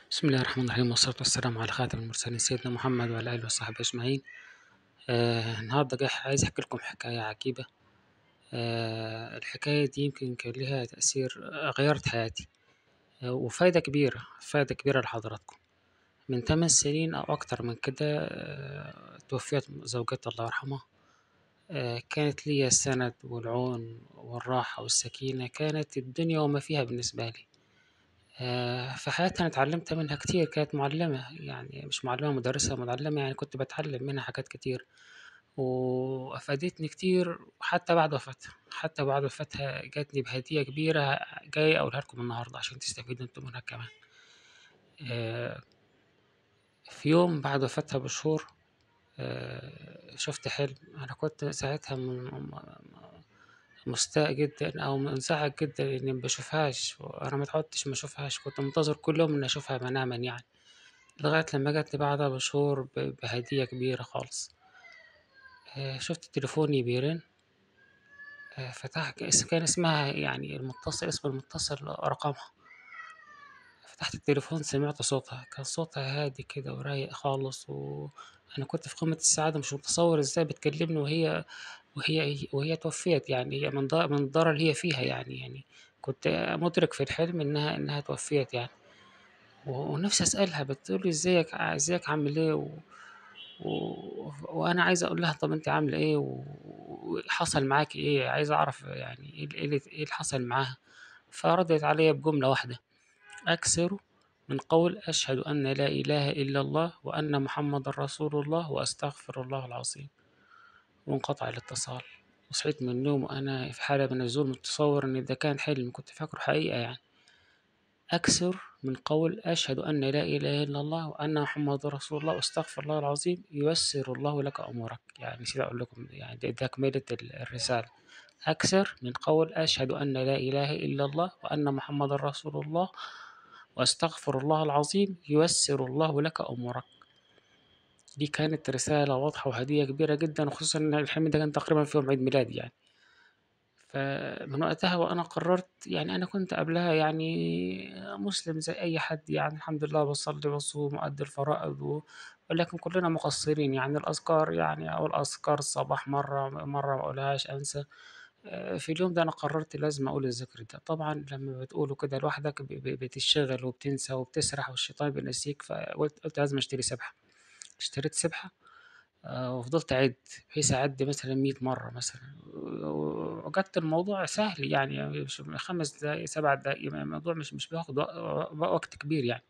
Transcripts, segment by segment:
بسم الله الرحمن الرحيم والصلاة والسلام على خاتم المرسلين سيدنا محمد وعلى آله وصحبه أجمعين آه النهاردة جاي عايز أحكي لكم حكاية عجيبة آه الحكاية دي يمكن كان لها تأثير آه غيرت حياتي آه وفايدة كبيرة فايدة كبيرة لحضراتكم من تمن سنين أو أكتر من كده آه توفيت زوجتي الله يرحمها آه كانت لي السند والعون والراحة والسكينة كانت الدنيا وما فيها بالنسبة لي آه، في حياتي أنا اتعلمت منها كتير كانت معلمة يعني مش معلمة مدرسة معلمة يعني كنت بتعلم منها حاجات كتير وأفادتني كتير حتى بعد وفاتها حتى بعد وفاتها جاتني بهدية كبيرة جاي أقولها لكم النهاردة عشان تستفيدوا انتوا منها كمان آه، في يوم بعد وفاتها بشهور آه، شفت حلم أنا كنت ساعتها م- م- مستاء جدا أو منزعج جدا إني مبشوفهاش وأنا متعودتش مشوفهاش كنت منتظر كل يوم إني أشوفها مناما يعني لغاية لما جاتلي بعدها بشهور ب- بهدية كبيرة خالص آه، شفت تليفوني بيرن آه، فتحت كان اسمها يعني المتصل اسم المتصل رقمها فتحت التليفون سمعت صوتها كان صوتها هادي كده ورايق خالص وأنا كنت في قمة السعادة مش متصور ازاي بتكلمني وهي وهي وهي توفيت يعني هي من ض- من الضرر اللي هي فيها يعني يعني كنت مدرك في الحلم إنها إنها توفيت يعني و- ونفسي أسألها بتقولي ازيك ازيك عامل ايه و... و... وأنا عايز أقول لها طب أنت عاملة ايه و- وحصل معاكي ايه عايز أعرف يعني ايه اللي, ايه اللي حصل معاها فردت عليا بجملة واحدة أكثر من قول أشهد أن لا إله إلا الله وأن محمد رسول الله وأستغفر الله العظيم وانقطع الاتصال وصحيت من النوم وأنا في حالة من الذهول متصور إن ده كان حلم كنت فاكره حقيقة يعني أكثر من قول أشهد أن لا إله إلا الله وأن محمد رسول الله وأستغفر الله العظيم ييسر الله لك أمورك يعني نسيت أقول لكم يعني ده ده كملة ال- الرسالة أكثر من قول أشهد أن لا إله إلا الله وأن محمد رسول الله وأستغفر الله العظيم ييسر الله لك أمورك دي كانت رسالة واضحة وهدية كبيرة جدا وخصوصا إن الحلم ده كان تقريبا في يوم عيد ميلادي يعني فمن وقتها وأنا قررت يعني أنا كنت قبلها يعني مسلم زي أي حد يعني الحمد لله بصلي وأصوم وأدي الفرائض و... ولكن كلنا مقصرين يعني الأذكار يعني أو الأذكار الصباح مرة مرة ما أقولهاش أنسى آه، في اليوم ده أنا قررت لازم أقول الذكر ده طبعا لما بتقوله كده لوحدك ب- ب- بتشتغل وبتنسى وبتسرح والشيطان بينسيك فقلت قلت لازم أشتري سبحة اشتريت سبحة آه، وفضلت أعد بحيث أعد مثلا مية مرة مثلا وجدت الموضوع سهل يعني مش خمس دقايق سبع دقايق يعني الموضوع مش مش بياخد وق- وقت كبير يعني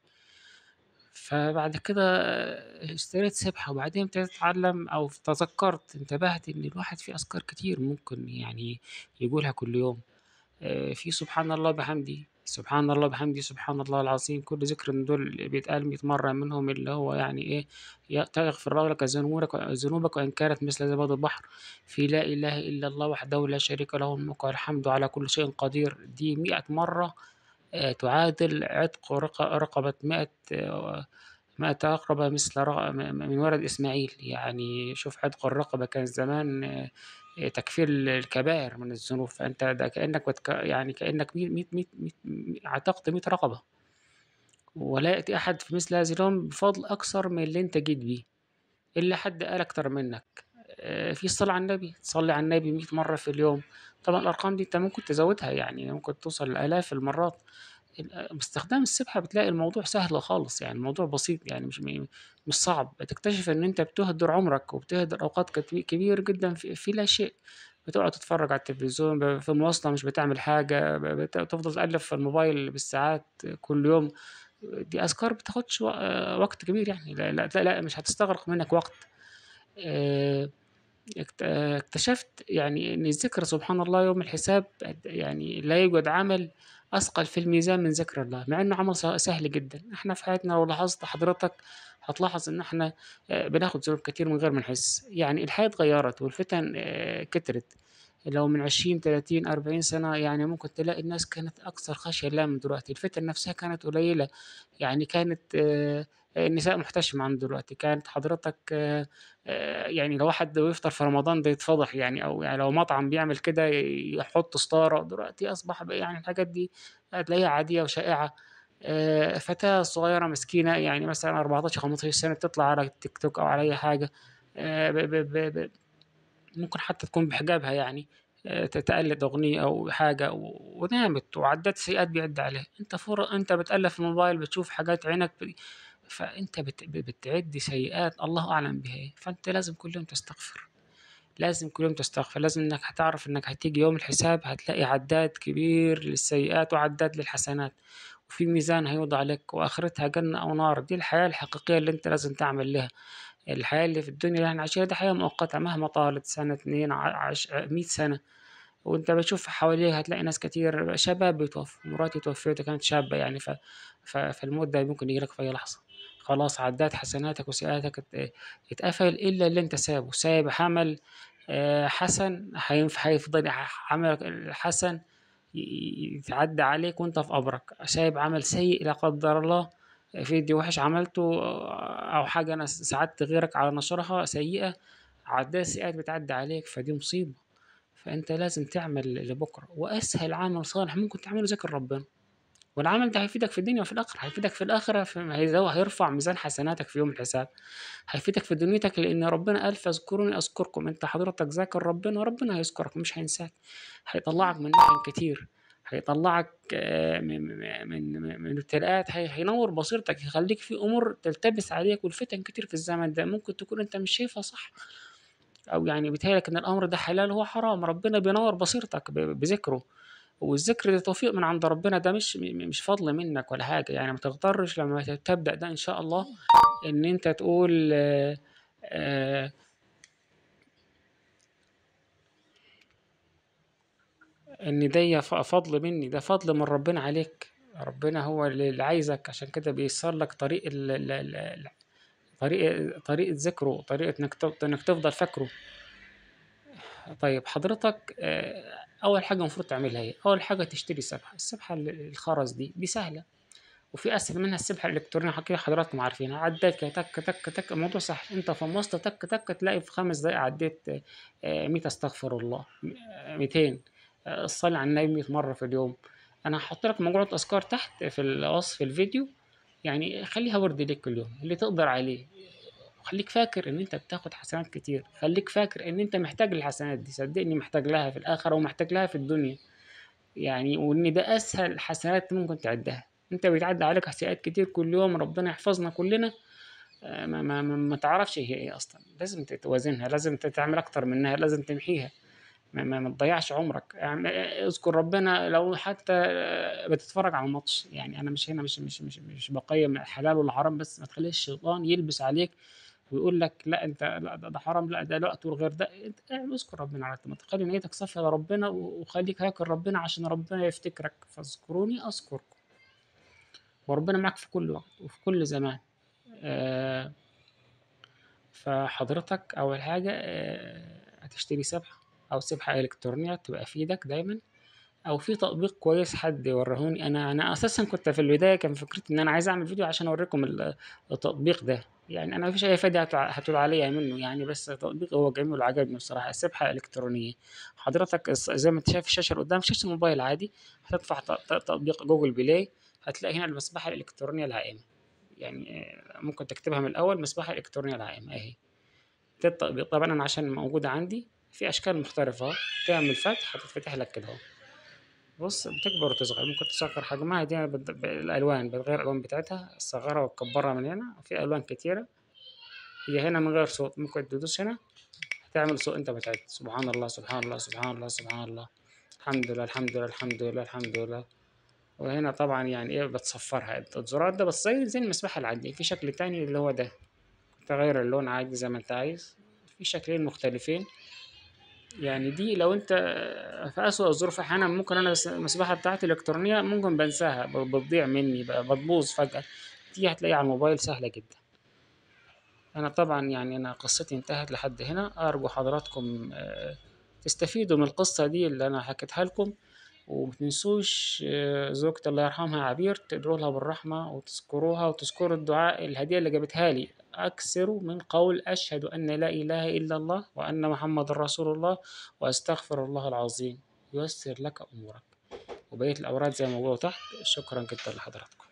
فبعد كده اشتريت سبحة وبعدين ابتديت أتعلم أو تذكرت انتبهت إن الواحد فيه أذكار كتير ممكن يعني يقولها كل يوم آه، في سبحان الله بحمده سبحان الله بحمده سبحان الله العظيم كل ذكر من دول بيتقال 100 مرة منهم اللي هو يعني إيه يا- تغفر الله لك ذنوبك ذنوبك وإن كانت مثل زباد البحر في لا إله إلا الله وحده لا شريك له الملك والحمد على كل شيء قدير دي 100 مرة آه، تعادل عتق رق- رقبة 100 آه، مئة رقبة مثل رق- م- من ولد إسماعيل يعني شوف عتق الرقبة كان زمان آه، تكفير الكبائر من الذنوب فأنت ده كأنك بتك... يعني كأنك ميت ميت ميت ميت عتقت ميت رقبة ولا يأتي أحد في مثل هذا اليوم بفضل أكثر من اللي أنت جيت بيه إلا حد قال أكتر منك آه، في الصلاة على النبي تصلي على النبي مية مرة في اليوم طبعا الأرقام دي أنت ممكن تزودها يعني ممكن توصل لآلاف المرات باستخدام السبحة بتلاقي الموضوع سهل خالص يعني الموضوع بسيط يعني مش مش صعب بتكتشف إن أنت بتهدر عمرك وبتهدر أوقات كت- كبير جدا في, في لا شيء بتقعد تتفرج على التلفزيون ب- في مواصلة مش بتعمل حاجة ب- بت- بتفضل تقلب في الموبايل بالساعات كل يوم دي أذكار بتاخدش وق- وقت كبير يعني لا لا لا, لا مش هتستغرق منك وقت آه، اكت- آه، اكتشفت يعني إن الذكر سبحان الله يوم الحساب يعني لا يوجد عمل أثقل في الميزان من ذكر الله مع إنه عمل س- سهل جدا إحنا في حياتنا لو لاحظت حضرتك هتلاحظ إن إحنا آه، بناخد ذنوب كتير من غير ما نحس يعني الحياة اتغيرت والفتن آه، كترت لو من عشرين تلاتين أربعين سنة يعني ممكن تلاقي الناس كانت أكثر خشية لله من دلوقتي الفتن نفسها كانت قليلة يعني كانت آه، النساء محتشمة عن دلوقتي كانت حضرتك آه، آه، يعني لو واحد يفطر في رمضان ده يتفضح يعني او يعني لو مطعم بيعمل كده يحط ستارة دلوقتي اصبح بقى يعني الحاجات دي هتلاقيها عادية وشائعة آآ فتاة صغيرة مسكينة يعني مثلًا 14، 15 سنة تطلع على التيك توك أو على أي حاجة آآ ب ب ب ب ممكن حتى تكون بحجابها يعني آآ ت تقلد أغنية أو حاجة و ونامت وعدّاد سيئات بيعِد عليها، أنت فر أنت بتقلّب في الموبايل بتشوف حاجات عينك ب فأنت بت ب بتعِد سيئات الله أعلم بها إيه، فأنت لازم كل يوم تستغفر، لازم كل يوم تستغفر، لازم إنك هتعرف إنك هتيجي يوم الحساب هتلاقي عدّاد كبير للسيئات وعدّاد للحسنات، وفي ميزان هيوضع لك وآخرتها جنة أو نار، دي الحياة الحقيقية اللي أنت لازم تعمل لها، الحياة اللي في الدنيا اللي إحنا عايشينها دي حياة مؤقتة مهما طالت سنة، 2 ع عش مِيّة سنة، وأنت بتشوف حواليك هتلاقي ناس كتير شباب بيتوفوا، مراتي اتوفت وكانت شابة يعني ف ف فالموت ده ممكن ييجي لك في أي لحظة، خلاص عدّاد حسناتك وسيئاتك ات اتقفل إلا اللي أنت سابه، سايب عمل آآ حسن هينف هيفضل ح عملك الحسن ي ي يتعدّى عليك وأنت في قبرك، سايب عمل سيء لا قدّر الله فيديو وِحِش عملته أو حاجة نس ساعدت غيرك على نشرها سيئة، عدّاد سيئات بتعدّي عليك فدي مصيبة، فأنت لازم تعمل لبكرة، وأسهل عمل صالح ممكن تعمله ذكر ربنا، والعمل ده هيفيدك في الدنيا وفي الآخرة، هيفيدك في الآخرة ف هيزو هيرفع ميزان حسناتك في يوم الحساب، هيفيدك في دنيتك لإن ربنا قال فاذكروني أذكركم، أنت حضرتك ذاكر ربنا ربنا هيذكرك مش هينساك، هيطلّعك من محن كتير، هيطلّعك م م من م من ابتلاءات هي هينوّر بصيرتك يخلّيك في أمور تلتبس عليك والفتن كتير في الزمن ده ممكن تكون أنت مش شايفها صح، أو يعني بيتهيأ لك إن الأمر ده حلال وهو حرام، ربنا بينوّر بصيرتك ب بذكره، والذكر ده توفيق من عند ربنا ده مش م مش فضل منك ولا حاجة، يعني ما تغترش لمّا ت تبدأ ده إن شاء الله إن أنت تقول آآ إن ديّا ف فضل منّي، ده فضل من ربنا عليك، ربنا هو اللي اللي عايزك عشان كده بييسّر لك طريق ال ال ال ال طريق طريقة ذكره، طريقة إنك ت إنك تفضل فاكره. طيب حضرتك آآ أول حاجة المفروض تعملها إيه؟ أول حاجة تشتري سبحة، السبحة ال الخرز دي، دي سهلة، وفي أسهل منها السبحة الإلكترونية أكيد حضراتكم عارفينها، عدّاد كده تك، تك، تك، الموضوع سهل، أنت فمّصت تك، تك تلاقي في 5 دقايق عدّيت آآ 100 أستغفر الله، م 200 آآ الصلاة على النبي 100 مرة في اليوم. أنا هاحط لك مجموعة أذكار تحت في ال وصف الفيديو، يعني خلّيها وِرد ليك كل يوم، اللي تقدر عليه، وخلّيك فاكر إن أنت بتاخد حسنات كتير، خلّيك فاكر إن أنت محتاج للحسنات دي، صدّقني محتاج لها في الآخرة ومحتاج لها في الدنيا، يعني وإن ده أسهل حسنات ممكن تعدّها، أنت بيتعدّى عليك سيئات كتير كل يوم ربنا يحفظنا كلنا آآ ما ما ما ما تعرفش هي إيه أصلًا، لازم ت توازنها، لازم ت تعمل أكتر منها، لازم تمحيها، ما ما ما تضيّعش عمرك، يعني اذكر ربنا لو حتى بتتفرج على ماتش، يعني أنا مش هنا مش مش مش مش باقيّم حلال والّا حرام بس ما تخلّيش الشيطان يلبس عليك ويقول لك لأ أنت لأ ده ده حرام، لأ ده وقته غير ده، أنت اذكر ربنا على قد ما تقدر، خلّي نيتك صافية لربنا و وخلّيك ذاكر ربنا عشان ربنا يفتكرك، فاذكروني أذكركم. وربنا معاك في كل وقت وفي كل زمان. آآ فحضرتك أول حاجة آآ هتشتري سبحة أو سبحة إلكترونية تبقى في إيدك دايمًا، أو في تطبيق كويس حد ورّاهوني أنا أنا أساسًا كنت في البداية كان فكرتي إن أنا عايز أعمل فيديو عشان أورّيكم ال التطبيق ده، يعني أنا ما فيش أي فايدة هت هتعود عليَّ منه يعني، بس تطبيق هو جميل وعجبني بصراحة، سبحة إلكترونية، حضرتك الص زي ما أنت شايف الشاشة اللي قدّامك شاشة الموبايل عادي، هتفتح ت ت تطبيق جوجل بلاي هتلاقي هنا المسبحة الإلكترونية العائمة، يعني ممكن تكتبها من الأول مسبحة إلكترونية العائمة أهي، ده التطبيق طبعًا أنا عشان موجودة عندي في أشكال مختلفة أهو، تعمل فتح هتتفتح لك كده أهو، بُص بتكبر وتصغر، ممكن تصغّر حجمها دي بت بالألوان بتغيّر الألوان بتاعتها، تصغّرها وتكبّرها من هنا، في ألوان كتيرة، هي هنا من غير صوت ممكن تدوس هنا هتعمل صوت أنت بتعد سبحان الله، سبحان الله، سبحان الله، سبحان الله، الحمد لله، الحمد لله، الحمد لله، الحمد لله، وهنا طبعًا يعني إيه بتصفّرها الزرار ده بس زي زي المسبحة العادية، في شكل تاني اللي هو ده، تغيّر اللون عادي زي ما أنت عايز، في شكلين مختلفين، يعني دي لو أنت في أسوأ الظروف أحيانًا ممكن أنا الس المسبحة بتاعتي الإلكترونية ممكن بانساها ب بتضيع مني ب بتبوظ فجأة، دي هتلاقيها على الموبايل سهلة جدًا. أنا طبعًا يعني أنا قصتي انتهت لحد هنا، أرجو حضراتكم تستفيدوا من القصة دي اللي أنا حكيتها لكم، وما تنسوش زوجتي الله يرحمها عبير تدعوا لها بالرحمة وتذكروها وتذكروا الدعاء الهدية اللي جابتها لي، أكثروا من قول أشهد أن لا إله إلا الله وأن محمدًا رسول الله وأستغفر الله العظيم، ييسر لك أمورك، وبقية الأوراد زي ما موجودة تحت، شكرًا جدًا لحضراتكم.